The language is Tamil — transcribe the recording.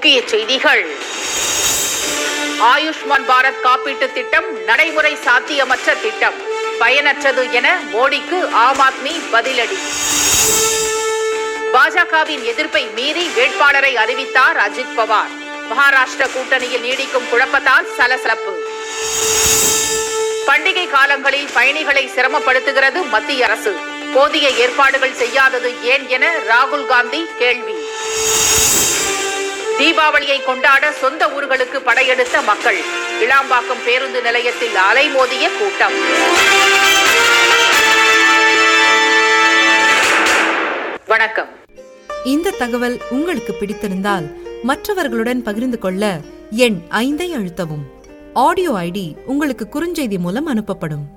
முக்கிய செய்திகள் ஆயுஷ்மான் பாரத் காப்பீட்டு திட்டம் நடைமுறை சாத்தியமற்ற திட்டம் பயனற்றது என மோடிக்கு ஆம் ஆத்மி பதிலடி பாஜகவின் எதிர்ப்பை மீறி வேட்பாளரை அறிவித்தார் அஜித் பவார் மகாராஷ்டிர கூட்டணியில் நீடிக்கும் குழப்பத்தால் சலசலப்பு பண்டிகை காலங்களில் பயணிகளை சிரமப்படுத்துகிறது மத்திய அரசு போதிய ஏற்பாடுகள் செய்யாதது ஏன் என ராகுல் காந்தி கேள்வி தீபாவளியை கொண்டாட சொந்த ஊர்களுக்கு படையெடுத்த மக்கள் இளாம்பாக்கம் பேருந்து நிலையத்தில் அலைமோதிய கூட்டம் வணக்கம் இந்த தகவல் உங்களுக்கு பிடித்திருந்தால் மற்றவர்களுடன் பகிர்ந்து கொள்ள எண் ஐந்தை அழுத்தவும் ஆடியோ ஐடி உங்களுக்கு குறுஞ்செய்தி மூலம் அனுப்பப்படும்